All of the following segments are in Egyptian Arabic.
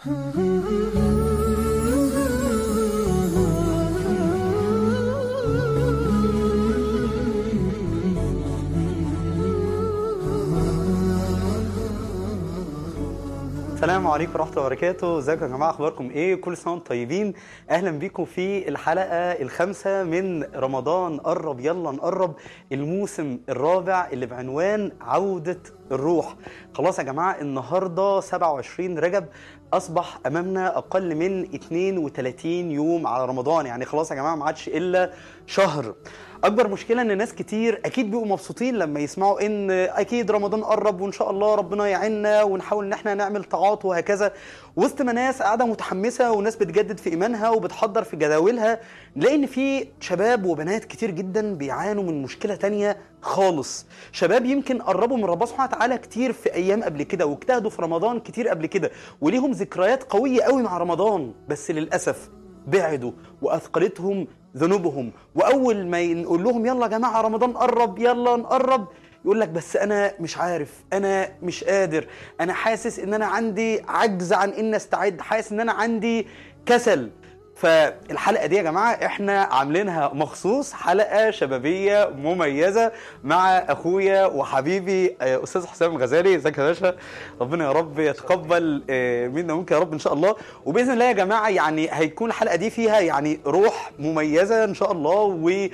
السلام عليكم ورحمة الله وبركاته، ازيكم يا جماعة أخباركم إيه؟ كل سنة وأنتم طيبين، أهلا بيكم في الحلقة الخامسة من رمضان قرب يلا نقرب الموسم الرابع اللي بعنوان عودة الروح. خلاص يا جماعة النهاردة 27 رجب أصبح أمامنا أقل من 32 يوم على رمضان، يعني خلاص يا جماعة ما عادش إلا شهر. اكبر مشكله ان ناس كتير اكيد بيبقوا مبسوطين لما يسمعوا ان اكيد رمضان قرب وان شاء الله ربنا يعيننا ونحاول ان احنا نعمل طاعات وهكذا وسط ما ناس قاعده متحمسه وناس بتجدد في ايمانها وبتحضر في جداولها نلاقي ان في شباب وبنات كتير جدا بيعانوا من مشكله تانية خالص شباب يمكن قربوا من ربنا سبحانه وتعالى كتير في ايام قبل كده واجتهدوا في رمضان كتير قبل كده وليهم ذكريات قويه قوي مع رمضان بس للاسف بعدوا واثقلتهم ذنوبهم واول ما نقول لهم يلا يا جماعه رمضان قرب يلا نقرب يقول لك بس انا مش عارف انا مش قادر انا حاسس ان انا عندي عجز عن ان استعد حاسس ان انا عندي كسل فالحلقه دي يا جماعه احنا عاملينها مخصوص حلقه شبابيه مميزه مع اخويا وحبيبي آه، استاذ حسام الغزالي ازيك يا باشا ربنا يا رب يتقبل آه، منا ومنك يا رب ان شاء الله وباذن الله يا جماعه يعني هيكون الحلقه دي فيها يعني روح مميزه ان شاء الله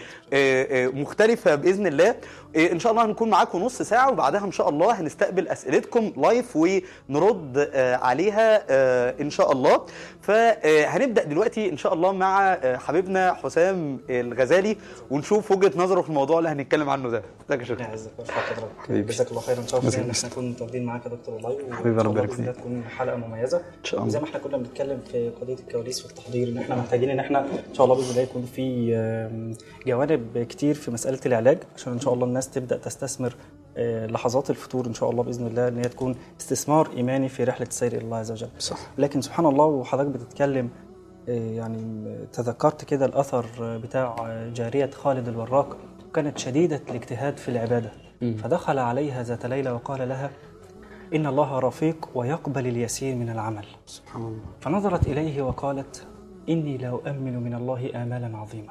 ومختلفه باذن الله آه، ان شاء الله هنكون معاكم نص ساعه وبعدها ان شاء الله هنستقبل اسئلتكم لايف ونرد آه، عليها آه، ان شاء الله فهنبدا دلوقتي ان شاء الله مع آه، حبيبنا حسام الغزالي ونشوف وجهه نظره في الموضوع اللي هنتكلم عنه ده ازيك يا شيخ يعزك ويرفع قدرك حبيبي. جزاك الله خيرا ان شاء الله جزاك ان الله احنا نكون متواجدين معاك يا دكتور والله حبيبي، وإن شاء ربنا الله يبارك بإذن الله فيك. تكون حلقه مميزه شاء الله. زي ما احنا كنا بنتكلم في قضيه الكواليس والتحضير ان احنا محتاجين ان احنا ان شاء الله باذن الله يكون في آم، جوانب كتير في مساله العلاج عشان ان شاء الله الناس تبدا تستثمر آه، لحظات الفطور ان شاء الله باذن الله ان هي تكون استثمار ايماني في رحله السير الى الله عز وجل صح لكن سبحان الله وحضرتك بتتكلم آه، يعني تذكرت كده الاثر بتاع جاريه خالد الوراق كانت شديده الاجتهاد في العباده فدخل عليها ذات ليله وقال لها ان الله رفيق ويقبل اليسير من العمل سبحان الله فنظرت اليه وقالت اني لاؤمن من الله امالا عظيمه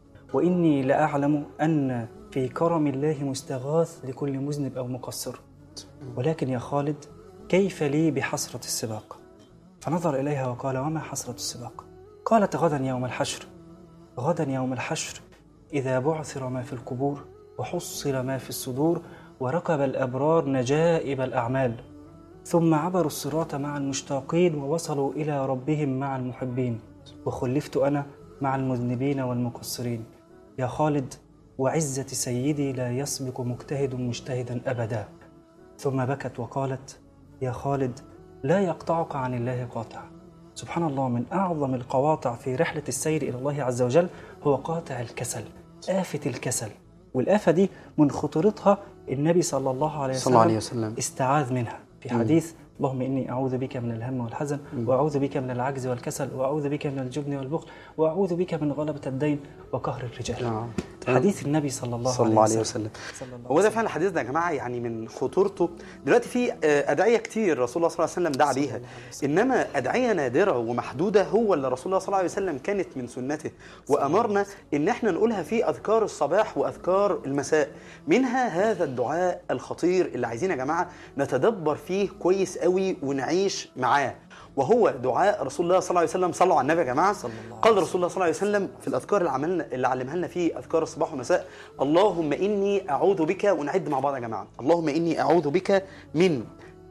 واني لاعلم ان في كرم الله مستغاث لكل مذنب او مقصر ولكن يا خالد كيف لي بحسره السباق فنظر اليها وقال وما حسره السباق قالت غدا يوم الحشر غدا يوم الحشر اذا بعثر ما في القبور وحصل ما في الصدور وركب الابرار نجائب الاعمال ثم عبروا الصراط مع المشتاقين ووصلوا الى ربهم مع المحبين وخلفت انا مع المذنبين والمقصرين يا خالد وعزه سيدي لا يسبق مجتهد مجتهدا ابدا ثم بكت وقالت يا خالد لا يقطعك عن الله قاطع سبحان الله من اعظم القواطع في رحله السير الى الله عز وجل هو قاطع الكسل آفة الكسل والآفة دي من خطورتها النبي صلى الله عليه صلى وسلم الله عليه وسلم. استعاذ منها في حديث اللهم إني أعوذ بك من الهم والحزن وأعوذ بك من العجز والكسل وأعوذ بك من الجبن والبخل وأعوذ بك من غلبة الدين وقهر الرجال نعم. حديث النبي صلى الله, صلى الله عليه وسلم صلى الله هو ده فعلا الحديث ده يا جماعه يعني من خطورته دلوقتي في آه، ادعيه كتير رسول الله صلى الله عليه وسلم دعا بيها انما ادعيه نادره ومحدوده هو اللي رسول الله صلى الله عليه وسلم كانت من سنته وامرنا ان احنا نقولها في اذكار الصباح واذكار المساء منها هذا الدعاء الخطير اللي عايزين يا جماعه نتدبر فيه كويس قوي ونعيش معاه وهو دعاء رسول الله صلى الله عليه وسلم صلوا على النبي يا جماعه صلى الله عليه قال رسول الله صلى الله عليه وسلم في الاذكار اللي عملنا اللي علمها لنا في اذكار الصباح والمساء اللهم اني اعوذ بك ونعد مع بعض يا جماعه اللهم اني اعوذ بك من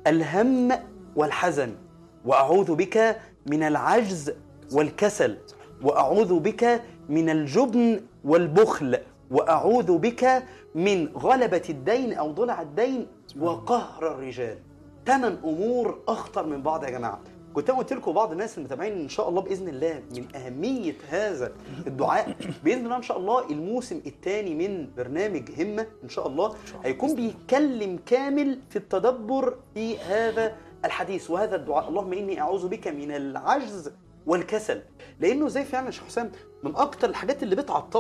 الهم والحزن واعوذ بك من العجز والكسل واعوذ بك من الجبن والبخل واعوذ بك من غلبه الدين او ضلع الدين وقهر الرجال ثمان امور اخطر من بعض يا جماعه كنت أنا قلت لكم بعض الناس المتابعين ان شاء الله باذن الله من اهميه هذا الدعاء باذن الله ان شاء الله الموسم الثاني من برنامج همه ان شاء الله هيكون بيتكلم كامل في التدبر في هذا الحديث وهذا الدعاء اللهم اني اعوذ بك من العجز والكسل لانه زي فعلا يا شيخ حسام من اكتر الحاجات اللي بتعطلك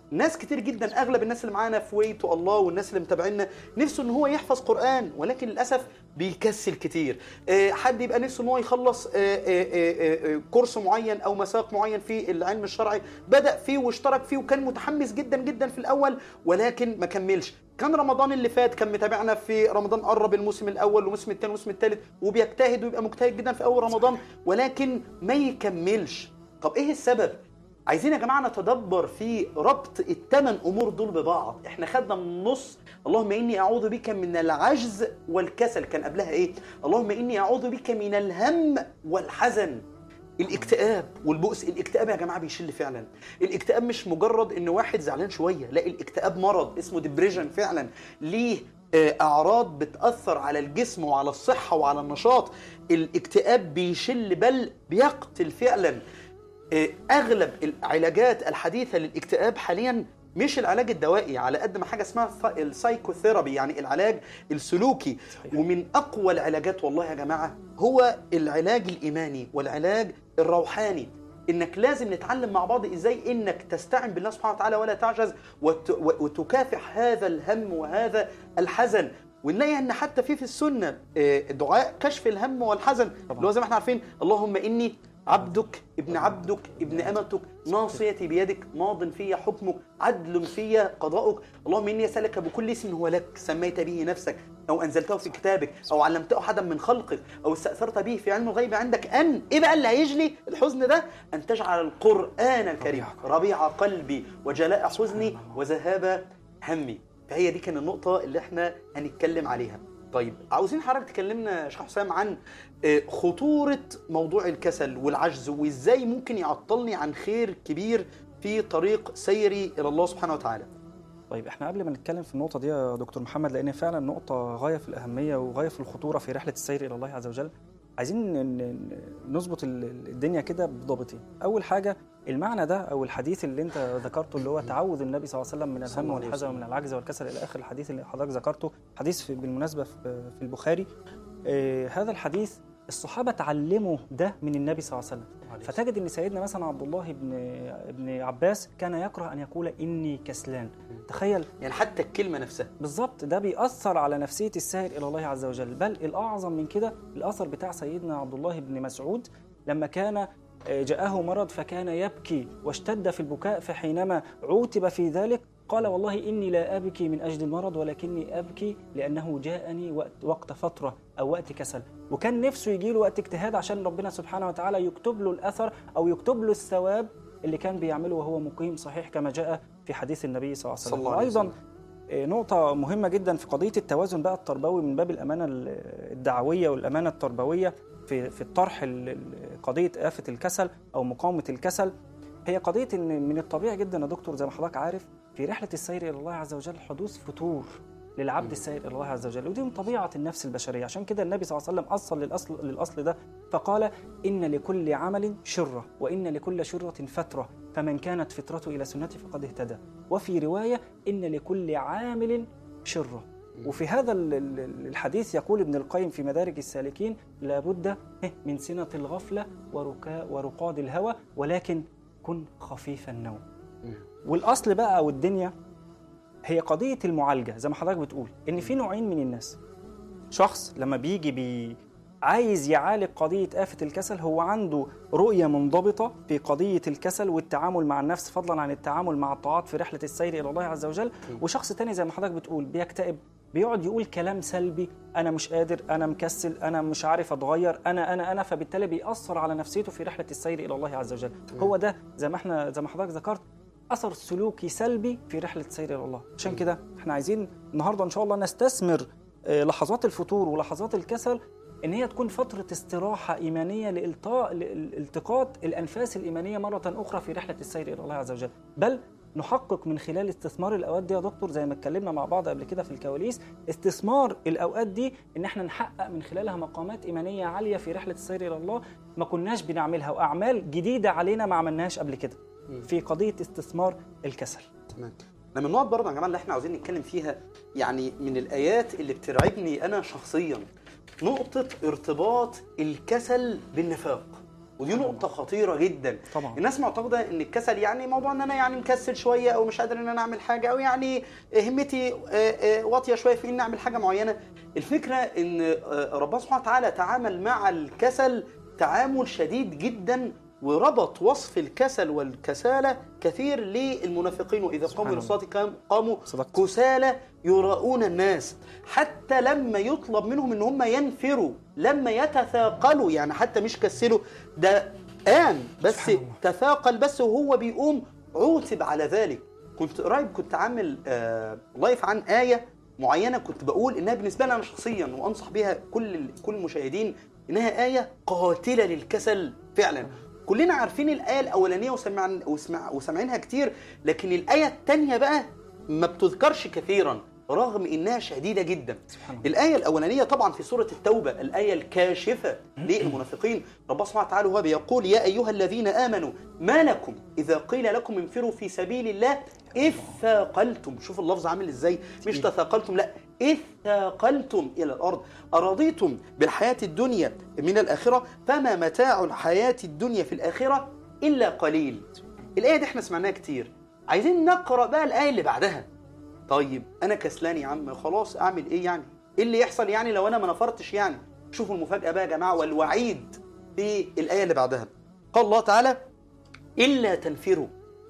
ناس كتير جدا اغلب الناس اللي معانا في ويت الله والناس اللي متابعينا نفسه ان هو يحفظ قران ولكن للاسف بيكسل كتير آه، حد يبقى نفسه ان هو يخلص آه، آه، آه، آه، كورس معين او مساق معين في العلم الشرعي بدا فيه واشترك فيه وكان متحمس جدا جدا في الاول ولكن ما كملش كان رمضان اللي فات كان متابعنا في رمضان قرب الموسم الاول والموسم الثاني والموسم الثالث وبيجتهد ويبقى مجتهد جدا في اول رمضان ولكن ما يكملش طب ايه السبب عايزين يا جماعه نتدبر في ربط الثمان امور دول ببعض احنا خدنا من النص اللهم اني اعوذ بك من العجز والكسل كان قبلها ايه اللهم اني اعوذ بك من الهم والحزن الاكتئاب والبؤس الاكتئاب يا جماعه بيشل فعلا الاكتئاب مش مجرد ان واحد زعلان شويه لا الاكتئاب مرض اسمه ديبريشن فعلا ليه آه، اعراض بتاثر على الجسم وعلى الصحه وعلى النشاط الاكتئاب بيشل بل بيقتل فعلا آه، اغلب العلاجات الحديثه للاكتئاب حاليا مش العلاج الدوائي على قد ما حاجه اسمها الث- السايكوثيرابي يعني العلاج السلوكي صحيح. ومن اقوى العلاجات والله يا جماعه هو العلاج الايماني والعلاج الروحاني انك لازم نتعلم مع بعض ازاي انك تستعن بالله سبحانه وتعالى ولا تعجز وت... و- وتكافح هذا الهم وهذا الحزن ونلاقي ان حتى في في السنه آه، دعاء كشف الهم والحزن طبعاً. اللي هو زي ما احنا عارفين اللهم اني عبدك ابن عبدك ابن امتك ناصيتي بيدك ماض في حكمك عدل في قضاؤك اللهم اني اسالك بكل اسم هو لك سميت به نفسك او انزلته في كتابك او علمته احدا من خلقك او استاثرت به في علم الغيب عندك ان ايه بقى اللي هيجلي الحزن ده ان تجعل القران الكريم ربيع ربيع قلبي وجلاء حزني وذهاب همي فهي دي كان النقطه اللي احنا هنتكلم عليها طيب عاوزين حضرتك تكلمنا يا شيخ حسام عن آه، خطورة موضوع الكسل والعجز وازاي ممكن يعطلني عن خير كبير في طريق سيري الى الله سبحانه وتعالى. طيب احنا قبل ما نتكلم في النقطة دي يا دكتور محمد لأن فعلا نقطة غاية في الأهمية وغاية في الخطورة في رحلة السير إلى الله عز وجل عايزين ن- ن- نظبط ال- الدنيا كده بضابطين أول حاجة المعنى ده أو الحديث اللي أنت ذكرته اللي هو تعوذ النبي صلى الله عليه وسلم من صلى الهم الله عليه والحزن وسلم. ومن العجز والكسل إلى آخر الحديث اللي حضرتك ذكرته حديث في بالمناسبة في في البخاري آه، هذا الحديث الصحابة تعلموا ده من النبي صلى الله عليه وسلم فتجد ان سيدنا مثلا عبد الله بن ابن عباس كان يكره ان يقول اني كسلان تخيل يعني حتى الكلمة نفسها بالظبط ده بيأثر على نفسية السائر إلى الله عز وجل بل الأعظم من كده الأثر بتاع سيدنا عبد الله بن مسعود لما كان آه، جاءه مرض فكان يبكي واشتد في البكاء فحينما عوتب في ذلك قال والله إني لا أبكي من أجل المرض ولكني أبكي لأنه جاءني وقت, وقت فترة أو وقت كسل وكان نفسه يجي له وقت اجتهاد عشان ربنا سبحانه وتعالى يكتب له الأثر أو يكتب له الثواب اللي كان بيعمله وهو مقيم صحيح كما جاء في حديث النبي صلى الله عليه صلى وسلم الله عليه وأيضا وسلم. إيه، نقطة مهمة جدا في قضية التوازن بقى التربوي من باب الأمانة ال- الدعوية والأمانة التربوية في في الطرح ال- ال- قضية آفة الكسل أو مقاومة الكسل هي قضية إن من الطبيعي جدا يا دكتور زي ما حضرتك عارف في رحلة السير إلى الله عز وجل حدوث فتور للعبد السائر الى الله عز وجل ودي من طبيعه النفس البشريه عشان كده النبي صلى الله عليه وسلم اصل للاصل للاصل ده فقال ان لكل عمل شره وان لكل شره فتره فمن كانت فترته الى سنتي فقد اهتدى وفي روايه ان لكل عامل شره وفي هذا ال- ال- الحديث يقول ابن القيم في مدارج السالكين لابد من سنة الغفلة وركا ورقاد الهوى ولكن كن خفيف النوم والأصل بقى أو الدنيا هي قضية المعالجة زي ما حضرتك بتقول إن في نوعين من الناس شخص لما بيجي بي عايز يعالج قضية آفة الكسل هو عنده رؤية منضبطة في قضية الكسل والتعامل مع النفس فضلا عن التعامل مع الطاعات في رحلة السير إلى الله عز وجل وشخص تاني زي ما حضرتك بتقول بيكتئب بيقعد يقول كلام سلبي انا مش قادر انا مكسل انا مش عارف اتغير انا انا انا فبالتالي بيأثر على نفسيته في رحله السير الى الله عز وجل هو ده زي ما احنا زي ما حضرتك ذكرت اثر سلوكي سلبي في رحله السير الى الله عشان كده احنا عايزين النهارده ان شاء الله نستثمر آه، لحظات الفتور ولحظات الكسل ان هي تكون فتره استراحه ايمانيه لالتقاء لالتقاط الانفاس الايمانيه مره اخرى في رحله السير الى الله عز وجل بل نحقق من خلال استثمار الاوقات دي يا دكتور زي ما اتكلمنا مع بعض قبل كده في الكواليس استثمار الاوقات دي ان احنا نحقق من خلالها مقامات ايمانيه عاليه في رحله السير الى الله ما كناش بنعملها واعمال جديده علينا ما عملناهاش قبل كده في قضيه استثمار الكسل تمام لما النقط برضه يا جماعه اللي احنا عاوزين نتكلم فيها يعني من الايات اللي بترعبني انا شخصيا نقطه ارتباط الكسل بالنفاق ودي نقطه خطيره جدا طبعا. الناس معتقده ان الكسل يعني موضوع ان انا يعني مكسل شويه او مش قادر ان انا اعمل حاجه او يعني همتي آه، آه، واطيه شويه في ان اعمل حاجه معينه الفكره ان آه، ربنا سبحانه وتعالى تعامل مع الكسل تعامل شديد جدا وربط وصف الكسل والكسالة كثير للمنافقين وإذا قاموا سبحان إلى الصلاة كام- قاموا صدقت. كسالى يراؤون الناس حتى لما يطلب منهم ان هم ينفروا لما يتثاقلوا يعني حتى مش كسلوا ده قام بس سبحان الله. تثاقل بس وهو بيقوم عوتب على ذلك كنت قريب كنت عامل آه لايف عن آية معينة كنت بقول إنها بالنسبة لي أنا شخصيا وأنصح بها كل كل المشاهدين إنها آية قاتلة للكسل فعلا كلنا عارفين الآية الأولانية وسمعن وسمع وسامعينها كتير لكن الآية الثانية بقى ما بتذكرش كثيرا رغم انها شديده جدا سبحان الله. الايه الاولانيه طبعا في سوره التوبه الايه الكاشفه للمنافقين ربنا سبحانه وتعالى هو بيقول يا ايها الذين امنوا ما لكم اذا قيل لكم انفروا في سبيل الله اذ ثاقلتم شوف اللفظ عامل ازاي مش تثاقلتم لا اذ ثاقلتم الى الارض ارضيتم بالحياه الدنيا من الاخره فما متاع الحياه الدنيا في الاخره الا قليل الايه دي احنا سمعناها كتير عايزين نقرا بقى الايه اللي بعدها طيب انا كسلان يا عم خلاص اعمل ايه يعني ايه اللي يحصل يعني لو انا ما نفرتش يعني شوفوا المفاجاه بقى يا جماعه والوعيد في الايه اللي بعدها قال الله تعالى الا تنفروا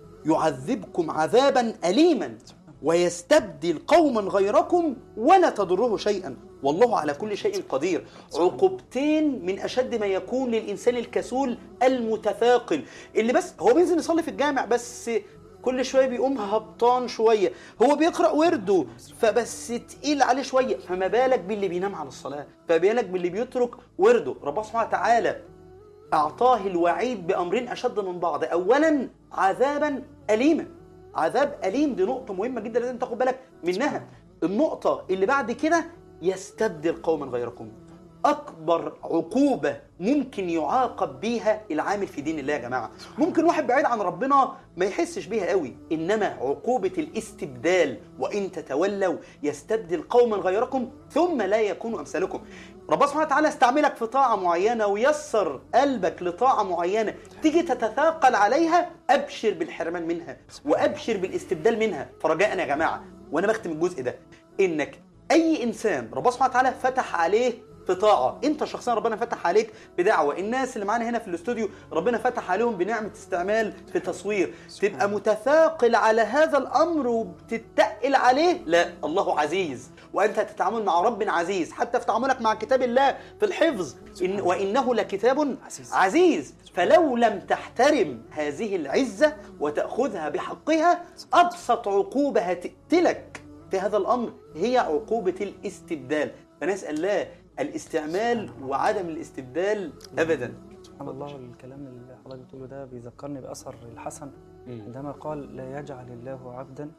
يعذبكم عذابا اليما ويستبدل قوما غيركم ولا تضره شيئا والله على كل شيء قدير عقوبتين من اشد ما يكون للانسان الكسول المتثاقل اللي بس هو بينزل يصلي في الجامع بس كل شويه بيقوم هبطان شويه هو بيقرا ورده فبس تقيل عليه شويه فما بالك باللي بينام على الصلاه فما بالك باللي بيترك ورده ربنا سبحانه وتعالى أعطاه الوعيد بأمرين أشد من بعض أولا عذابا أليما عذاب أليم دي نقطة مهمة جدا لازم تاخد بالك منها النقطة اللي بعد كده يستبدل قوما غيركم أكبر عقوبة ممكن يعاقب بيها العامل في دين الله يا جماعة ممكن واحد بعيد عن ربنا ما يحسش بيها قوي إنما عقوبة الاستبدال وإن تتولوا يستبدل قوما غيركم ثم لا يكونوا أمثالكم ربنا سبحانه وتعالى استعملك في طاعة معينة ويسر قلبك لطاعة معينة تيجي تتثاقل عليها أبشر بالحرمان منها وأبشر بالاستبدال منها فرجاء يا جماعة وأنا بختم الجزء ده إنك أي إنسان ربنا سبحانه وتعالى فتح عليه في طاعة انت شخصيا ربنا فتح عليك بدعوة الناس اللي معانا هنا في الاستوديو ربنا فتح عليهم بنعمة استعمال في تصوير تبقى متثاقل على هذا الأمر وبتتقل عليه لا الله عزيز وأنت تتعامل مع رب عزيز حتى في تعاملك مع كتاب الله في الحفظ إن وإنه لكتاب عزيز. عزيز فلو لم تحترم هذه العزة وتأخذها بحقها أبسط عقوبة هتقتلك في هذا الأمر هي عقوبة الاستبدال فنسأل الله الاستعمال وعدم الاستبدال أبدا سبحان الله الكلام اللي حضرتك بتقوله ده بيذكرني بأثر الحسن عندما قال لا يجعل الله عبدا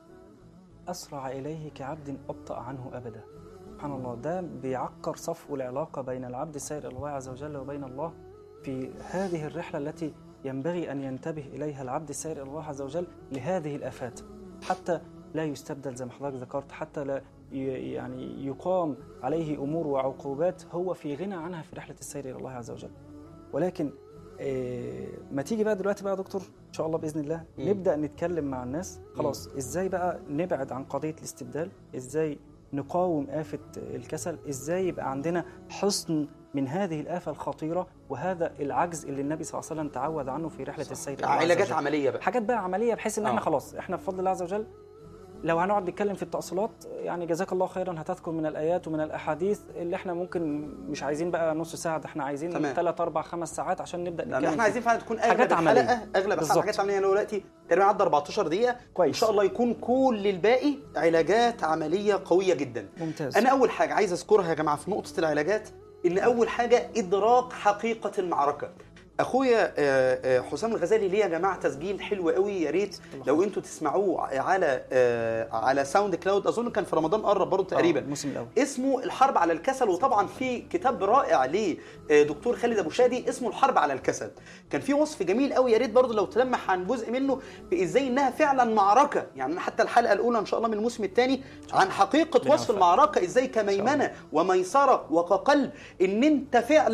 أسرع إليه كعبد أبطأ عنه أبدا سبحان الله ده بيعكر صفو العلاقة بين العبد السائر إلى الله عز وجل وبين الله في هذه الرحلة التي ينبغي أن ينتبه إليها العبد السائر إلى الله عز وجل لهذه الآفات حتى لا يستبدل زي ما حضرتك ذكرت حتى لا ي- يعني يقام عليه أمور وعقوبات هو في غنى عنها في رحلة السير إلى الله عز وجل ولكن آه، ما تيجي بقى دلوقتي بقى يا دكتور ان شاء الله باذن الله مم. نبدا نتكلم مع الناس خلاص ازاي بقى نبعد عن قضيه الاستبدال ازاي نقاوم آفة الكسل ازاي يبقى عندنا حصن من هذه الآفة الخطيرة وهذا العجز اللي النبي صلى الله عليه وسلم تعود عنه في رحلة السير إلى الله عز علاجات وجل. عملية بقى حاجات بقى عمليه بحيث ان احنا آه. خلاص احنا بفضل الله عز وجل لو هنقعد نتكلم في التأصيلات يعني جزاك الله خيرا هتذكر من الآيات ومن الأحاديث اللي احنا ممكن مش عايزين بقى نص ساعة ده احنا عايزين تمام. ثلاث أربع خمس ساعات عشان نبدأ لان نتكلم احنا فيه. عايزين فعلا تكون حاجات اغلب عملية. الحلقه اغلب بالظبط. الحاجات عمليه دلوقتي تقريبا عدى 14 دقيقه كويس. ان شاء الله يكون كل الباقي علاجات عمليه قويه جدا ممتاز انا اول حاجه عايز اذكرها يا جماعه في نقطه العلاجات ان اول حاجه ادراك حقيقه المعركه اخويا آه، آه، حسام الغزالي ليه يا جماعه تسجيل حلو قوي يا ريت لو انتوا تسمعوه على آه، على ساوند كلاود اظن كان في رمضان قرب برضه آه، تقريبا الموسم الأول اسمه الحرب على الكسل وطبعا في كتاب رائع لدكتور خالد ابو شادي اسمه الحرب على الكسل كان في وصف جميل قوي يا ريت برضه لو تلمح عن جزء منه في ازاي انها فعلا معركه يعني حتى الحلقه الاولى ان شاء الله من الموسم الثاني عن حقيقه وصف بالعافية. المعركه ازاي كميمنه وميسره وكقلب ان انت فعلا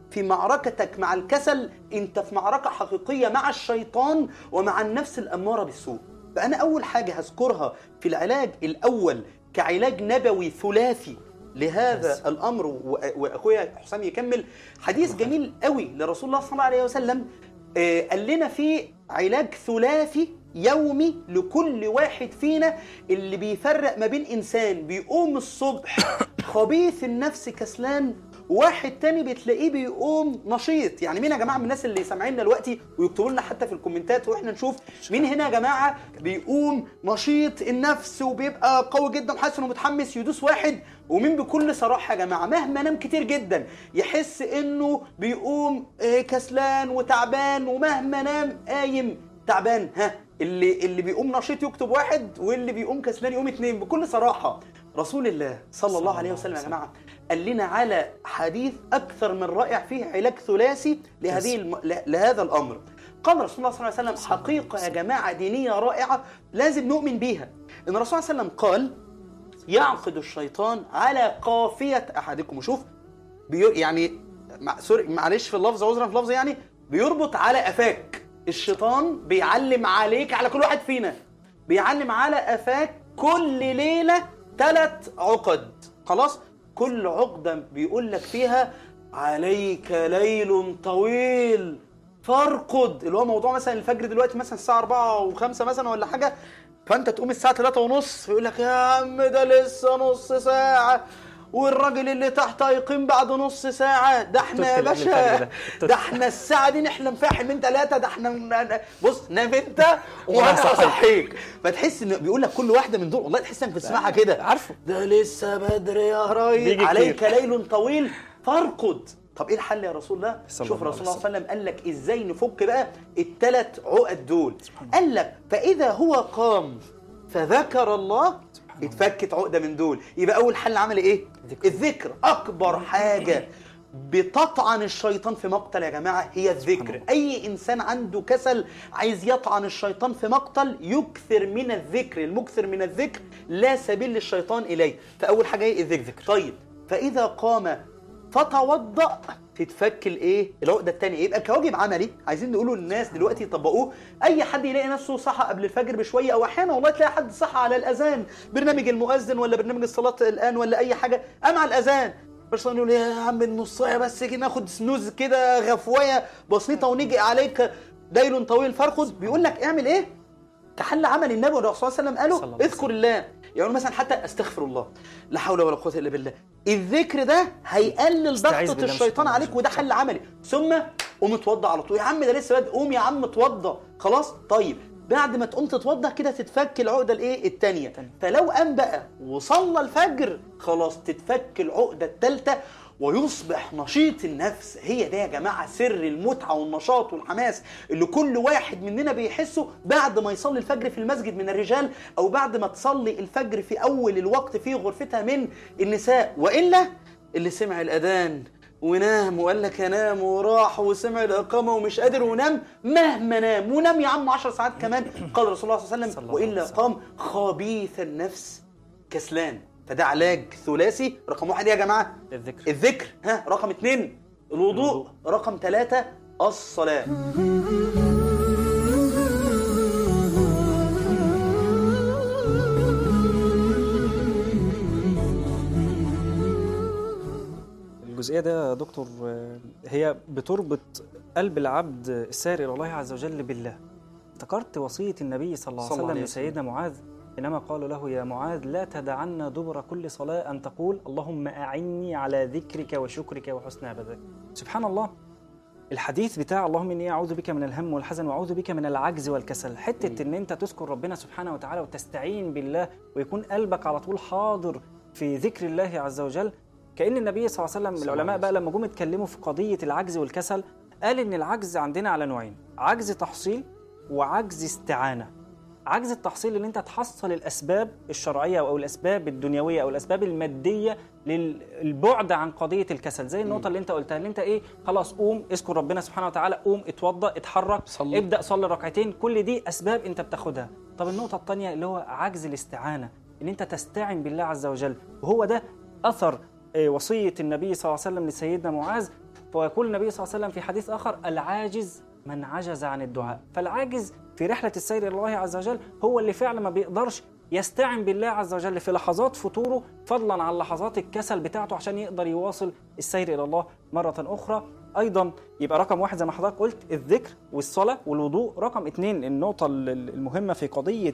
في معركتك مع الكسل انت في معركه حقيقيه مع الشيطان ومع النفس الاماره بالسوء فانا اول حاجه هذكرها في العلاج الاول كعلاج نبوي ثلاثي لهذا بس. الامر و- واخويا حسام يكمل حديث جميل قوي لرسول الله صلى الله عليه وسلم آه، قال لنا فيه علاج ثلاثي يومي لكل واحد فينا اللي بيفرق ما بين انسان بيقوم الصبح خبيث النفس كسلان وواحد تاني بتلاقيه بيقوم نشيط يعني مين يا جماعه من الناس اللي سامعيننا دلوقتي ويكتبوا لنا حتى في الكومنتات واحنا نشوف مين هنا يا جماعه بيقوم نشيط النفس وبيبقى قوي جدا وحاسس انه متحمس يدوس واحد ومين بكل صراحه يا جماعه مهما نام كتير جدا يحس انه بيقوم آه، كسلان وتعبان ومهما نام قايم تعبان ها اللي اللي بيقوم نشيط يكتب واحد واللي بيقوم كسلان يقوم اتنين بكل صراحه رسول الله صلى الله عليه وسلم يا جماعه قال لنا على حديث اكثر من رائع فيه علاج ثلاثي لهذه الم... ل- لهذا الامر قال رسول الله صلى الله عليه وسلم حقيقه يا جماعه دينيه رائعه لازم نؤمن بيها ان الرسول صلى الله عليه وسلم قال يعقد الشيطان على قافيه احدكم وشوف بيو يعني مع سوري معلش في اللفظ عذرا في اللفظ يعني بيربط على قفاك الشيطان بيعلم عليك على كل واحد فينا بيعلم على قفاك كل ليله ثلاث عقد خلاص كل عقده بيقول لك فيها عليك ليل طويل فارقد اللي هو موضوع مثلا الفجر دلوقتي مثلا الساعه 4 و5 مثلا ولا حاجه فانت تقوم الساعه 3 ونص فيقول لك يا عم ده لسه نص ساعه والراجل اللي تحت هيقيم بعد نص ساعة ده احنا يا التوت اللي قبل باشا الفجر ده، التوت. ده احنا الساعة دي نحلم فيها حلمين ثلاثة ده احنا ن- بص نام انت وانا هصحيك. اصحيك فتحس ان بيقول لك كل واحدة من دول والله تحس انك بتسمعها كده عارفه. ده لسه بدري يا راجل بيجي عليك كتير. ليل طويل فارقد طب ايه الحل يا رسول الله؟ صلى شوف الله رسول عليه الله صلى الله عليه وسلم قال لك ازاي نفك بقى الثلاث عقد دول قال لك فاذا هو قام فذكر الله اتفكت عقده من دول يبقى اول حل عمل ايه الذكر. الذكر اكبر حاجه بتطعن الشيطان في مقتل يا جماعه هي الذكر اي انسان عنده كسل عايز يطعن الشيطان في مقتل يكثر من الذكر المكثر من الذكر لا سبيل للشيطان اليه فاول حاجه ايه الذكر طيب فاذا قام فتوضأ تتفك الايه العقده الثانيه يبقى كواجب عملي عايزين نقوله للناس دلوقتي يطبقوه اي حد يلاقي نفسه صحى قبل الفجر بشويه او احيانا والله تلاقي حد صحى على الاذان برنامج المؤذن ولا برنامج الصلاه الان ولا اي حاجه قام على الاذان بس يقول يا عم النص ساعه بس كده ناخد سنوز كده غفوايه بسيطه ونيجي عليك ديل طويل فارقد بيقول لك اعمل ايه كحل عمل النبي والرسول صلى الله عليه صلى وسلم الله قالوا عليه اذكر الله يعني مثلا حتى استغفر الله لا حول ولا قوه الا بالله الذكر ده هيقلل استعيذ ضغطه بالله من الشيطان الشيطان عليك وده حل عملي ثم قوم اتوضى على طول يا عم ده لسه بدري قوم يا عم اتوضى خلاص طيب بعد ما تقوم تتوضى كده تتفك العقده الايه الثانيه التانية. فلو قام بقى وصلى الفجر خلاص تتفك العقده الثالثه ويصبح نشيط النفس هي ده يا جماعه سر المتعه والنشاط والحماس اللي كل واحد مننا بيحسه بعد ما يصلي الفجر في المسجد من الرجال او بعد ما تصلي الفجر في اول الوقت في غرفتها من النساء والا اللي سمع الاذان ونام وقال لك انام وراح وسمع الاقامه ومش قادر ونام مهما نام ونام يا عم 10 ساعات كمان قال رسول الله صلى الله عليه صلى وسلم الله عليه والا وسلم. قام خبيث النفس كسلان فده علاج ثلاثي رقم واحد إيه يا جماعه الذكر الذكر ها رقم اثنين الوضوء الوضوء. رقم ثلاثة الصلاة الجزئيه ده يا دكتور آه، هي بتربط قلب العبد السائر الى الله عز وجل بالله افتكرت وصيه النبي صلى الله صلى عليه الله وسلم عليه لسيدنا معاذ حينما قال له يا معاذ لا تدعن دبر كل صلاه ان تقول اللهم اعني على ذكرك وشكرك وحسن عبادتك سبحان الله الحديث بتاع اللهم اني اعوذ بك من الهم والحزن واعوذ بك من العجز والكسل حته ان انت تذكر ربنا سبحانه وتعالى وتستعين بالله ويكون قلبك على طول حاضر في ذكر الله عز وجل كان النبي صلى الله عليه وسلم صلى الله العلماء عليه بقى لما جم اتكلموا في قضيه العجز والكسل قال ان العجز عندنا على نوعين عجز تحصيل وعجز استعانه عجز التحصيل ان انت تحصل الاسباب الشرعيه او الاسباب الدنيويه او الاسباب الماديه للبعد عن قضيه الكسل زي النقطه اللي انت قلتها اللي انت ايه خلاص قوم اذكر ربنا سبحانه وتعالى قوم اتوضا اتحرك صلي. ابدا صلي ركعتين كل دي اسباب انت بتاخدها طب النقطه الثانيه اللي هو عجز الاستعانه ان انت تستعن بالله عز وجل وهو ده اثر آه، وصيه النبي صلى الله عليه وسلم لسيدنا معاذ ويقول النبي صلى الله عليه وسلم في حديث آخر العاجز من عجز عن الدعاء فالعاجز في رحلة السير إلى الله عز وجل هو اللي فعلا ما بيقدرش يستعن بالله عز وجل في لحظات فطوره فضلا عن لحظات الكسل بتاعته عشان يقدر يواصل السير إلى الله مرة أخرى أيضا يبقى رقم واحد زي ما حضرتك قلت الذكر والصلاة والوضوء رقم اتنين النقطة المهمة في قضية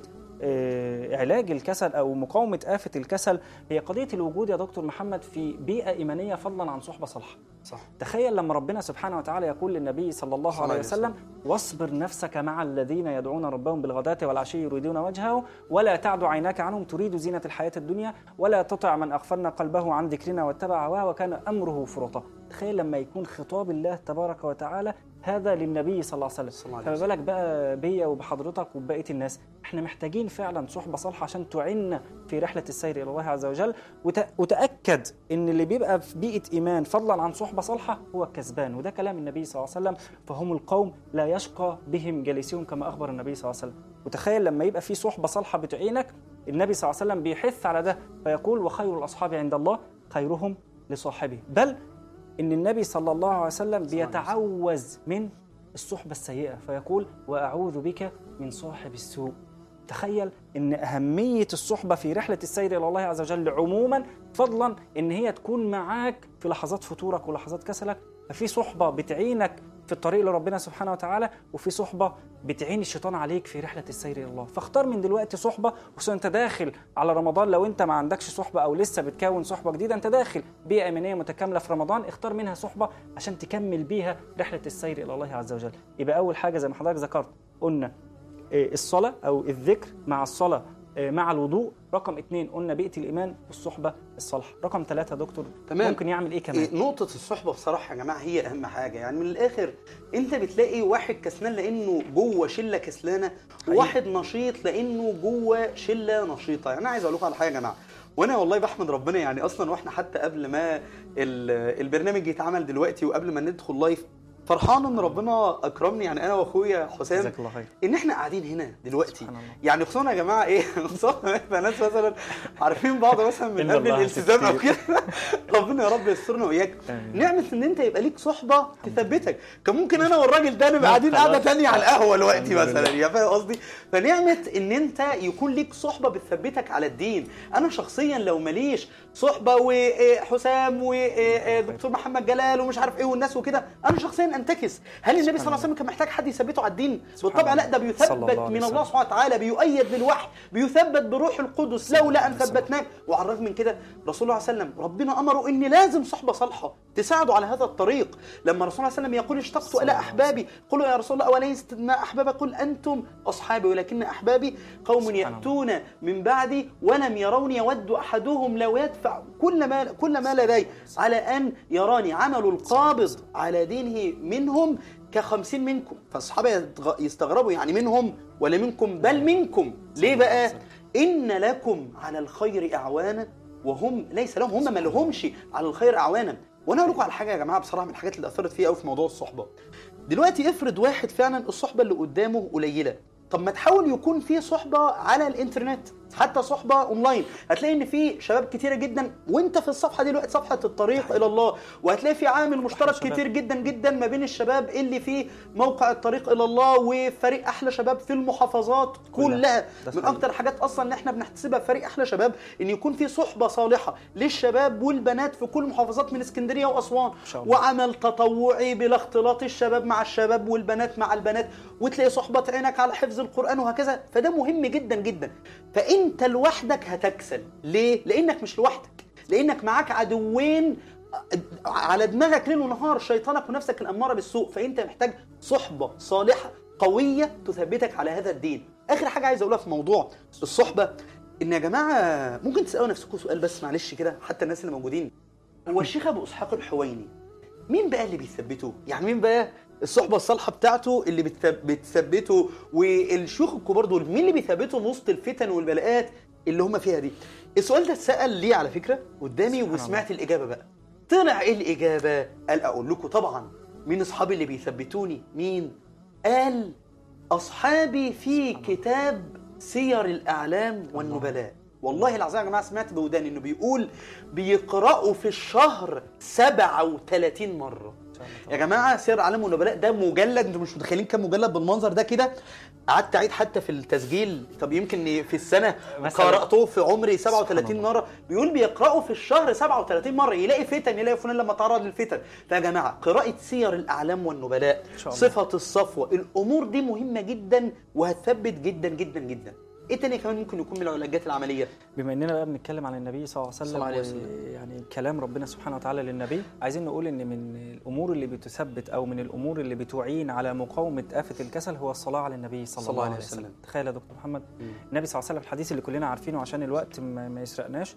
آه، علاج الكسل او مقاومه افه الكسل هي قضيه الوجود يا دكتور محمد في بيئه ايمانيه فضلا عن صحبه صالحه صح تخيل لما ربنا سبحانه وتعالى يقول للنبي صلى الله صلى عليه الله عليه وسلم واصبر نفسك مع الذين يدعون ربهم بالغداة والعشي يريدون وجهه ولا تعد عيناك عنهم تريد زينة الحياة الدنيا ولا تطع من أغفلنا قلبه عن ذكرنا واتبع هواه وكان أمره فرطا تخيل لما يكون خطاب الله تبارك وتعالى هذا للنبي صلى الله عليه صلى وسلم الله عليه فما وسلم. بالك بقى بيا وبحضرتك وبقية الناس احنا محتاجين فعلا صحبة صالحة عشان تعيننا في رحلة السير إلى الله عز وجل وت- وتأكد إن اللي بيبقى في بيئة إيمان فضلا عن صحبة صالحة هو الكسبان وده كلام النبي صلى الله عليه وسلم فهم القوم لا يشقى بهم جالسهم كما أخبر النبي صلى الله عليه وسلم وتخيل لما يبقى في صحبة صالحة بتعينك النبي صلى الله عليه وسلم بيحث على ده فيقول وخير الأصحاب عند الله خيرهم لصاحبه بل إن النبي صلى الله عليه وسلم بيتعوذ من الصحبة السيئة فيقول وأعوذ بك من صاحب السوء تخيل ان اهميه الصحبه في رحله السير الى الله عز وجل عموما فضلا ان هي تكون معاك في لحظات فتورك ولحظات كسلك ففي صحبه بتعينك في الطريق لربنا سبحانه وتعالى وفي صحبه بتعين الشيطان عليك في رحله السير الى الله فاختار من دلوقتي صحبه خصوصا انت داخل على رمضان لو انت ما عندكش صحبه او لسه بتكون صحبه جديده انت داخل بيئه ايمانيه متكامله في رمضان اختار منها صحبه عشان تكمل بيها رحله السير الى الله عز وجل يبقى اول حاجه زي ما حضرتك ذكرت قلنا آه، الصلاة أو الذكر مع الصلاة آه، مع الوضوء رقم اتنين قلنا بيئة الإيمان والصحبة الصالحة رقم ثلاثة دكتور تمام. ممكن يعمل إيه كمان إيه، نقطة الصحبة بصراحة يا جماعة هي أهم حاجة يعني من الآخر أنت بتلاقي واحد كسلان لأنه جوه شلة كسلانة وواحد نشيط لأنه جوه شلة نشيطة يعني أنا عايز أقول لكم على حاجة يا جماعة وانا والله بحمد ربنا يعني اصلا واحنا حتى قبل ما ال- البرنامج يتعمل دلوقتي وقبل ما ندخل لايف فرحان ان ربنا اكرمني يعني انا واخويا حسام جزاك الله خير ان احنا قاعدين هنا دلوقتي سبحان الله. يعني خصوصا يا جماعه ايه خصوصا احنا ناس مثلا عارفين بعض مثلا من إلا قبل الله الالتزام او كتير. كده ربنا يا رب يسترنا واياك آمين. نعمه ان انت يبقى ليك صحبه تثبتك كان ممكن انا والراجل ده نبقى قاعدين قاعده خلاص. تانية على القهوه دلوقتي الحمد لله. مثلا يا فاهم قصدي فنعمه ان انت يكون ليك صحبه بتثبتك على الدين انا شخصيا لو ماليش صحبه وحسام ودكتور محمد جلال ومش عارف ايه والناس وكده انا شخصيا انتكس هل النبي صلى الله عليه وسلم كان محتاج حد يثبته على الدين سبحان بالطبع لا الله. ده صلى الله بيثبت عليه من الله وسلم. سبحانه وتعالى بيؤيد بالوحي بيثبت بروح القدس لولا ان ثبتناك وعلى الرغم من كده رسول الله صلى الله عليه وسلم ربنا امره ان لازم صحبه صالحه تساعده على هذا الطريق لما رسول الله صلى الله عليه وسلم يقول اشتقت الى احبابي قلوا يا رسول الله اوليست ما احبابي قل انتم اصحابي ولكن احبابي قوم سبحان الله. ياتون من بعدي ولم يروني يود احدهم لو يدفع كل ما كل ما لدي على ان يراني عمل القابض على دينه منهم كخمسين منكم فالصحابه يتغ- يستغربوا يعني منهم ولا منكم بل منكم ليه بقى ان لكم على الخير اعوانا وهم ليس لهم هم ما لهمش على الخير اعوانا وانا اقول لكم على حاجه يا جماعه بصراحه من الحاجات اللي اثرت فيها قوي في موضوع الصحبه دلوقتي افرض واحد فعلا الصحبه اللي قدامه قليله طب ما تحاول يكون في صحبه على الانترنت حتى صحبه اونلاين هتلاقي ان في شباب كتيره جدا وانت في الصفحه دي دلوقتي صفحه الطريق الى الله وهتلاقي في عامل مشترك شباب. كتير جدا جدا ما بين الشباب اللي في موقع الطريق الى الله وفريق احلى شباب في المحافظات كلها. كلها ده من حقيقي. اكتر الحاجات اصلا اللي احنا بنحتسبها في فريق احلى شباب ان يكون في صحبه صالحه للشباب والبنات في كل محافظات من اسكندريه واسوان شاء الله. وعمل تطوعي بلا اختلاط الشباب مع الشباب والبنات مع البنات وتلاقي صحبه عينك على حفظ القران وهكذا فده مهم جدا جدا فانت لوحدك هتكسل ليه لانك مش لوحدك لانك معاك عدوين على دماغك ليل ونهار شيطانك ونفسك الاماره بالسوء فانت محتاج صحبه صالحه قويه تثبتك على هذا الدين اخر حاجه عايز اقولها في موضوع الصحبه ان يا جماعه ممكن تسالوا نفسكم سؤال بس معلش كده حتى الناس اللي موجودين هو الشيخ ابو اسحاق الحويني مين بقى اللي بيثبته يعني مين بقى الصحبه الصالحه بتاعته اللي بتثب- بتثبته والشيوخ الكبار دول مين اللي بيثبتهم وسط الفتن والبلاءات اللي هم فيها دي السؤال ده اتسال ليه على فكره قدامي سبحان وسمعت الاجابه بقى طلع ايه الاجابه قال اقول لكم طبعا مين اصحابي اللي بيثبتوني مين قال اصحابي في كتاب سير الاعلام والنبلاء والله العظيم يا جماعه سمعت بوداني انه بيقول بيقراوا في الشهر 37 مره شاء الله يا طبعا. جماعه سير اعلام النبلاء ده مجلد انتوا مش متخيلين كام مجلد بالمنظر ده كده قعدت اعيد حتى في التسجيل طب يمكن في السنه مثلاً. قراته في عمري سبحان 37 الله. مره بيقول بيقراوا في الشهر 37 مره يلاقي فتن يلاقي فلان لما تعرض للفتن فيا جماعه قراءه سير الاعلام والنبلاء إن شاء الله. صفه الصفوه الامور دي مهمه جدا وهتثبت جدا جدا جدا ايه تاني كمان ممكن يكون من العلاجات العمليه بما اننا بقى بنتكلم عن النبي صلى الله عليه صلى الله عليه وسلم وسلم. يعني كلام ربنا سبحانه وتعالى للنبي عايزين نقول ان من الامور اللي بتثبت او من الامور اللي بتعين على مقاومه آفة الكسل هو الصلاه على النبي صلى, الله عليه وسلم تخيل يا دكتور محمد النبي صلى الله عليه وسلم الحديث اللي كلنا عارفينه عشان الوقت ما, ما يسرقناش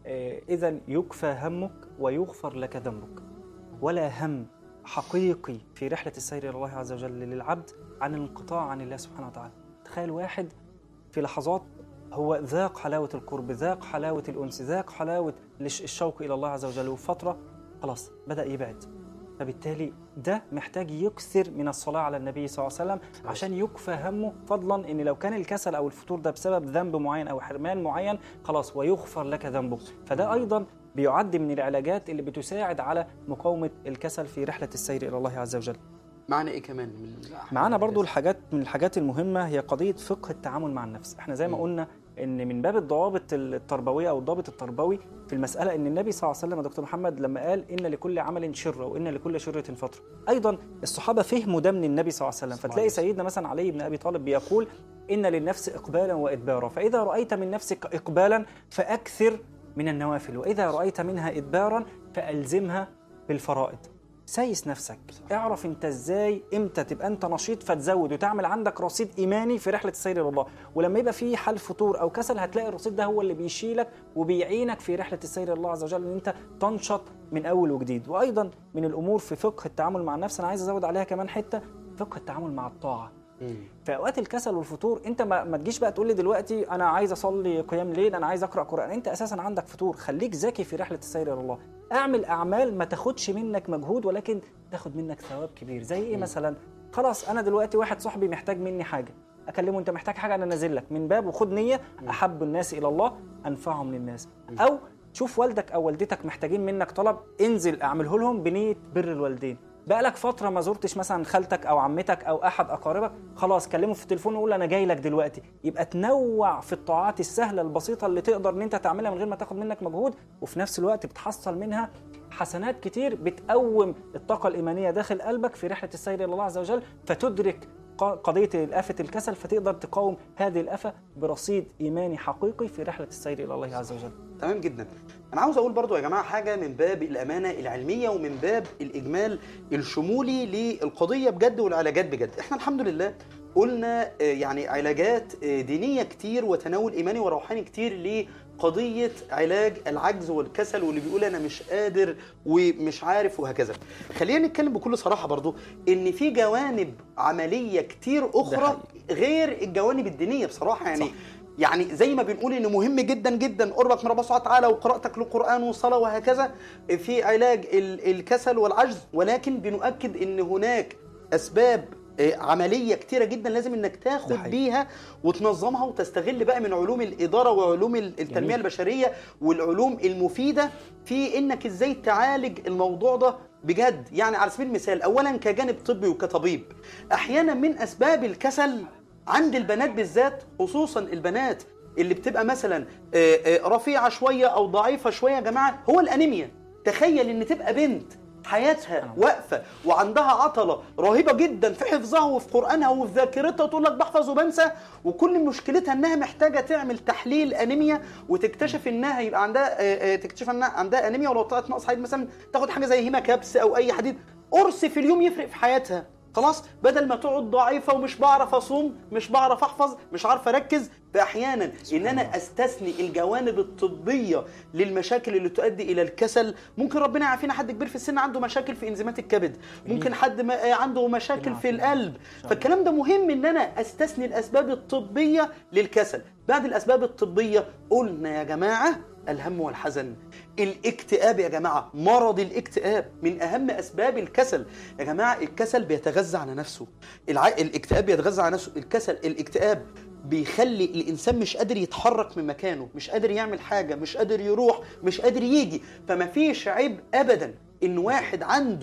اذا يكفى همك ويغفر لك ذنبك ولا هم حقيقي في رحله السير الى الله عز وجل للعبد عن الانقطاع عن الله سبحانه وتعالى تخيل واحد في لحظات هو ذاق حلاوة القرب ذاق حلاوة الأنس ذاق حلاوة الش- الشوق إلى الله عز وجل وفترة خلاص بدأ يبعد فبالتالي ده محتاج يكثر من الصلاة على النبي صلى الله عليه وسلم عشان يكفى همه فضلا ان لو كان الكسل او الفتور ده بسبب ذنب معين او حرمان معين خلاص ويغفر لك ذنبك فده ايضا بيعد من العلاجات اللي بتساعد على مقاومة الكسل في رحلة السير الى الله عز وجل معنا ايه كمان من الأحاديث؟ معانا برضو الحاجات من الحاجات المهمة هي قضية فقه التعامل مع النفس احنا زي ما مم. قلنا ان من باب الضوابط التربوية او الضابط التربوي في المسألة ان النبي صلى الله عليه وسلم يا دكتور محمد لما قال ان لكل عمل شرة وان لكل شرة فترة ايضا الصحابة فهموا ده من النبي صلى الله عليه وسلم صلى الله فتلاقي عليه وسلم. سيدنا مثلا علي بن ابي طالب بيقول ان للنفس اقبالا وادبارا فاذا رأيت من نفسك اقبالا فاكثر من النوافل واذا رأيت منها ادبارا فالزمها بالفرائض سايس نفسك اعرف انت ازاي امتى تبقى انت نشيط فتزود وتعمل عندك رصيد ايماني في رحله السير الى الله ولما يبقى في حال فتور او كسل هتلاقي الرصيد ده هو اللي بيشيلك وبيعينك في رحله السير الى الله عز وجل ان انت تنشط من اول وجديد وايضا من الامور في فقه التعامل مع النفس انا عايز ازود عليها كمان حته فقه التعامل مع الطاعه مم. في اوقات الكسل والفتور انت ما, ما تجيش بقى تقول لي دلوقتي انا عايز اصلي قيام ليل انا عايز اقرا قران انت اساسا عندك فتور خليك ذكي في رحله السير الى الله اعمل اعمال ما تاخدش منك مجهود ولكن تاخد منك ثواب كبير زي ايه مثلا خلاص انا دلوقتي واحد صاحبي محتاج مني حاجه اكلمه انت محتاج حاجه انا نازل لك من باب وخد نيه احب الناس الى الله انفعهم للناس او شوف والدك او والدتك محتاجين منك طلب انزل اعمله لهم بنيه بر الوالدين بقالك فتره ما زرتش مثلا خالتك او عمتك او احد اقاربك خلاص كلمه في التليفون وقول انا جاي لك دلوقتي يبقى تنوع في الطاعات السهله البسيطه اللي تقدر ان انت تعملها من غير ما تاخد منك مجهود وفي نفس الوقت بتحصل منها حسنات كتير بتقوم الطاقه الايمانيه داخل قلبك في رحله السير الى الله عز وجل فتدرك ق- قضيه الافه الكسل فتقدر تقاوم هذه الافه برصيد ايماني حقيقي في رحله السير الى الله عز وجل تمام جدا انا عاوز اقول برضو يا جماعه حاجه من باب الامانه العلميه ومن باب الاجمال الشمولي للقضيه بجد والعلاجات بجد احنا الحمد لله قلنا آه، يعني علاجات آه، دينيه كتير وتناول ايماني وروحاني كتير لقضيه علاج العجز والكسل واللي بيقول انا مش قادر ومش عارف وهكذا خلينا نتكلم بكل صراحه برضو ان في جوانب عمليه كتير اخرى حقيقي. غير الجوانب الدينيه بصراحه يعني صح. يعني زي ما بنقول ان مهم جدا جدا قربك من ربنا سبحانه وتعالى وقراءتك للقران والصلاه وهكذا في علاج ال- الكسل والعجز ولكن بنؤكد ان هناك اسباب آه، عمليه كتيره جدا لازم انك ده تاخد حقيقي. بيها وتنظمها وتستغل بقى من علوم الاداره وعلوم ال- التنميه جميل. البشريه والعلوم المفيده في انك ازاي تعالج الموضوع ده بجد يعني على سبيل المثال اولا كجانب طبي وكطبيب احيانا من اسباب الكسل عند البنات بالذات خصوصا البنات اللي بتبقى مثلا آه، آه، رفيعه شويه او ضعيفه شويه يا جماعه هو الانيميا تخيل ان تبقى بنت حياتها واقفه وعندها عطله رهيبه جدا في حفظها وفي قرانها وفي ذاكرتها وتقول لك بحفظ وبنسى وكل مشكلتها انها محتاجه تعمل تحليل انيميا وتكتشف انها يبقى عندها آه، آه، تكتشف انها عندها انيميا ولو طلعت نقص حديد مثلا تاخد حاجه زي هيما كبس او اي حديد قرص في اليوم يفرق في حياتها خلاص بدل ما تقعد ضعيفه ومش بعرف اصوم مش بعرف احفظ مش عارف اركز فاحيانا ان انا استثني الجوانب الطبيه للمشاكل اللي تؤدي الى الكسل ممكن ربنا يعافينا حد كبير في السن عنده مشاكل في انزيمات الكبد ممكن حد ما آه، عنده مشاكل في القلب فالكلام ده مهم ان انا استثني الاسباب الطبيه للكسل بعد الاسباب الطبيه قلنا يا جماعه الهم والحزن الاكتئاب يا جماعه مرض الاكتئاب من اهم اسباب الكسل يا جماعه الكسل بيتغذى على نفسه الع... الاكتئاب بيتغذى على نفسه الكسل الاكتئاب بيخلي الانسان مش قادر يتحرك من مكانه مش قادر يعمل حاجه مش قادر يروح مش قادر يجي فما فيش عيب ابدا ان واحد عنده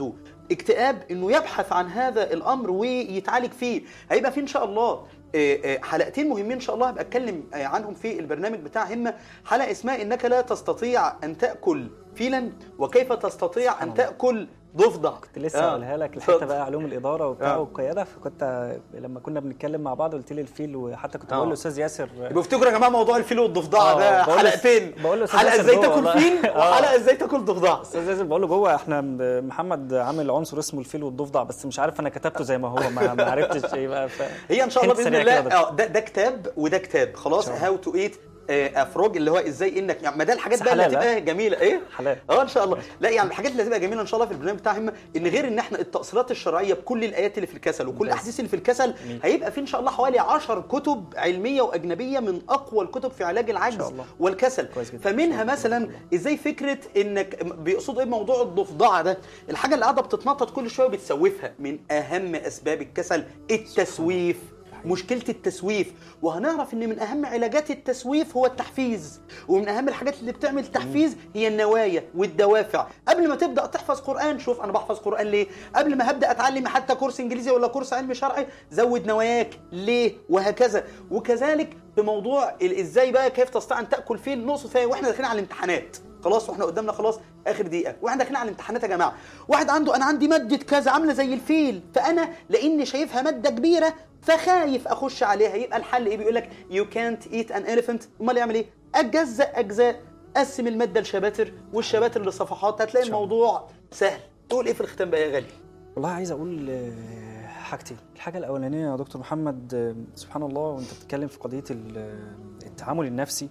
اكتئاب انه يبحث عن هذا الامر ويتعالج فيه هيبقى في ان شاء الله آه، آه، حلقتين مهمين ان شاء الله هبقى اتكلم آه، عنهم في البرنامج بتاع همه حلقه اسمها انك لا تستطيع ان تاكل فيلا وكيف تستطيع ان الله. تاكل ضفدع كنت لسه آه. هقولها لك الحته اتفضل. بقى علوم الاداره وبتاع آه. والقياده فكنت لما كنا بنتكلم مع بعض قلت لي الفيل وحتى كنت آه. بقول لاستاذ ياسر يبقى افتكروا يا جماعه موضوع الفيل والضفدع آه، ده بقول له- حلقتين بقول له أستاذ حلقه ياسر ازاي جوه تاكل والله. فيل آه. وحلقه ازاي تاكل ضفدع استاذ ياسر بقول له جوه احنا م- محمد عامل عنصر اسمه الفيل والضفدع بس مش عارف انا كتبته زي ما هو ما, ما عرفتش ايه بقى ف... هي ان شاء الله حتة باذن سريعة الله كده اه ده, ده كتاب وده كتاب خلاص إن شاء الله. هاو تو ايت افروج اللي هو ازاي انك يعني ما ده الحاجات بس بقى اللي حلال، هتبقى جميله ايه حلال. اه ان شاء الله لا يعني الحاجات اللي هتبقى جميله ان شاء الله في البرنامج بتاع همه ان غير ان احنا التاصيلات الشرعيه بكل الايات اللي في الكسل وكل ممتاز. الاحاديث اللي في الكسل جميل. هيبقى في ان شاء الله حوالي 10 كتب علميه واجنبيه من اقوى الكتب في علاج العجز الله. والكسل كويس جدا. فمنها إن شاء الله. مثلا ازاي فكره انك بيقصدوا ايه موضوع الضفدعه ده الحاجه اللي قاعده بتتنطط كل شويه وبتسوفها من اهم اسباب الكسل التسويف مشكله التسويف وهنعرف ان من اهم علاجات التسويف هو التحفيز ومن اهم الحاجات اللي بتعمل تحفيز هي النوايا والدوافع قبل ما تبدا تحفظ قران شوف انا بحفظ قران ليه قبل ما هبدا اتعلم حتى كورس انجليزي ولا كورس علم شرعي زود نواياك ليه وهكذا وكذلك في موضوع ال- ازاي بقى كيف تستطيع ان تاكل فيل نقصد فيها واحنا داخلين على الامتحانات خلاص واحنا قدامنا خلاص اخر دقيقه واحنا داخلين على الامتحانات يا جماعه واحد عنده انا عندي ماده كذا عامله زي الفيل فانا لاني شايفها ماده كبيره فخايف اخش عليها يبقى الحل ايه بيقول لك يو كانت ايت ان elephant امال يعمل ايه اجزأ اجزاء قسم الماده لشباتر والشباتر لصفحات هتلاقي إن شاء الله. الموضوع سهل تقول ايه في الختام بقى يا غالي والله عايز اقول آه، حاجتين الحاجه الاولانيه يا دكتور محمد آه، سبحان الله وانت بتتكلم في قضيه ال- آه، التعامل النفسي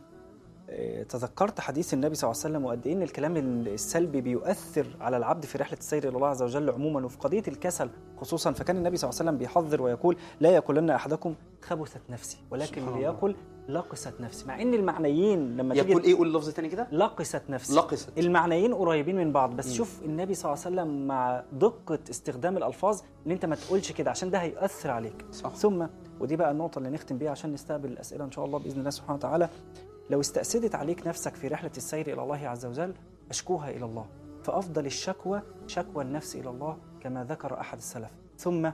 آه، تذكرت حديث النبي صلى الله عليه وسلم وقد ايه ان الكلام السلبي بيؤثر على العبد في رحله السير الى الله عز وجل عموما وفي قضيه الكسل خصوصا فكان النبي صلى الله عليه وسلم بيحذر ويقول لا ياكلن احدكم خبثت نفسي ولكن سبحان الله. ليأكل لقست نفسي مع ان المعنيين لما تيجي يقول ايه قول لفظ تاني كده لقست نفسي لقست المعنيين قريبين من بعض بس مم. شوف النبي صلى الله عليه وسلم مع دقة استخدام الألفاظ إن أنت ما تقولش كده عشان ده هيأثر عليك صح ثم ودي بقى النقطة اللي نختم بيها عشان نستقبل الأسئلة إن شاء الله بإذن الله سبحانه وتعالى لو استأسدت عليك نفسك في رحلة السير إلى الله عز وجل أشكوها إلى الله فأفضل الشكوى شكوى النفس إلى الله كما ذكر أحد السلف ثم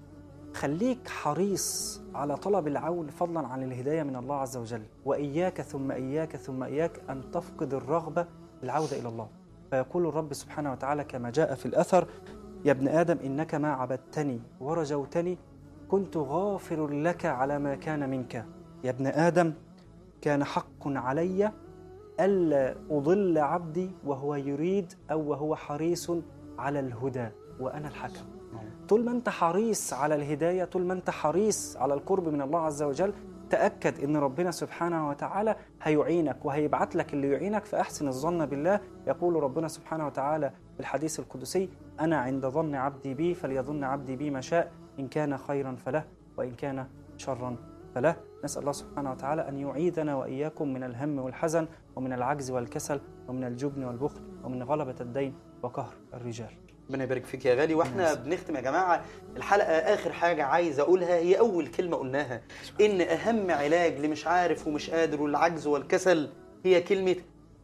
خليك حريص على طلب العون فضلا عن الهداية من الله عز وجل وإياك ثم إياك ثم إياك أن تفقد الرغبة العودة إلى الله فيقول الرب سبحانه وتعالى كما جاء في الأثر يا ابن آدم إنك ما عبدتني ورجوتني كنت غافر لك على ما كان منك يا ابن آدم كان حق علي ألا أضل عبدي وهو يريد أو وهو حريص على الهدى وأنا الحكم طول ما انت حريص على الهدايه طول ما انت حريص على القرب من الله عز وجل تاكد ان ربنا سبحانه وتعالى هيعينك وهيبعت لك اللي يعينك فاحسن الظن بالله يقول ربنا سبحانه وتعالى في الحديث القدسي انا عند ظن عبدي بي فليظن عبدي بي ما شاء ان كان خيرا فله وان كان شرا فله نسال الله سبحانه وتعالى ان يعيذنا واياكم من الهم والحزن ومن العجز والكسل ومن الجبن والبخل ومن غلبه الدين وقهر الرجال ربنا يبارك فيك يا غالي واحنا نعم. بنختم يا جماعه الحلقه اخر حاجه عايز اقولها هي اول كلمه قلناها ان اهم علاج لمش عارف ومش قادر والعجز والكسل هي كلمه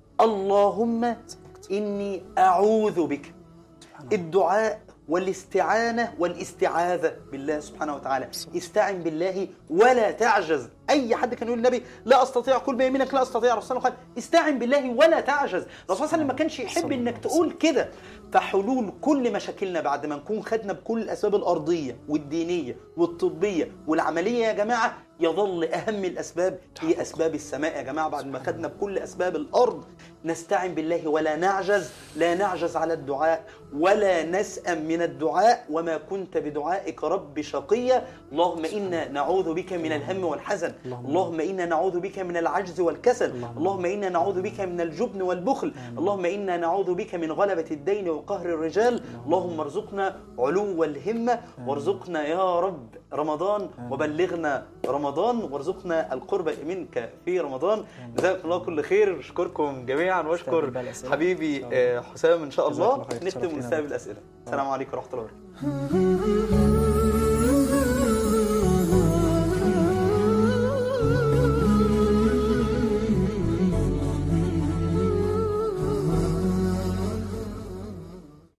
اللهم اني اعوذ بك سبحان الله الدعاء والاستعانة والاستعاذة بالله سبحانه وتعالى استعن بالله ولا تعجز أي حد كان يقول النبي لا أستطيع كل ما يمينك لا أستطيع الرسول صلى الله عليه وسلم قال استعن بالله ولا تعجز الرسول صلى الله عليه وسلم ما كانش يحب صلى إنك الله تقول كده فحلول كل مشاكلنا بعد ما نكون خدنا بكل الأسباب الأرضية والدينية والطبية والعملية يا جماعة يظل أهم الأسباب هي أسباب السماء يا جماعة بعد ما خدنا بكل أسباب الأرض نستعن بالله ولا نعجز لا نعجز على الدعاء ولا نسأم من الدعاء وما كنت بدعائك رب شقيا اللهم إنا نعوذ بك من الهم والحزن اللهم اللهم إنا نعوذ بك من العجز والكسل اللهم اللهم إنا نعوذ بك من الجبن والبخل آمين. اللهم إنا نعوذ بك من غلبة الدين وقهر الرجال اللهم ارزقنا علو الهمة وارزقنا يا رب رمضان آمين. وبلغنا رمضان وارزقنا القرب منك في رمضان جزاكم الله كل خير اشكركم جميعا واشكر استقبل بقى الأسئلة. حبيبي إن شاء الله. آه، حسام ان شاء جزاك الله الله خير. نختم شرفتنا ونستقبل بك. الاسئله السلام عليكم ورحمه الله وبركاته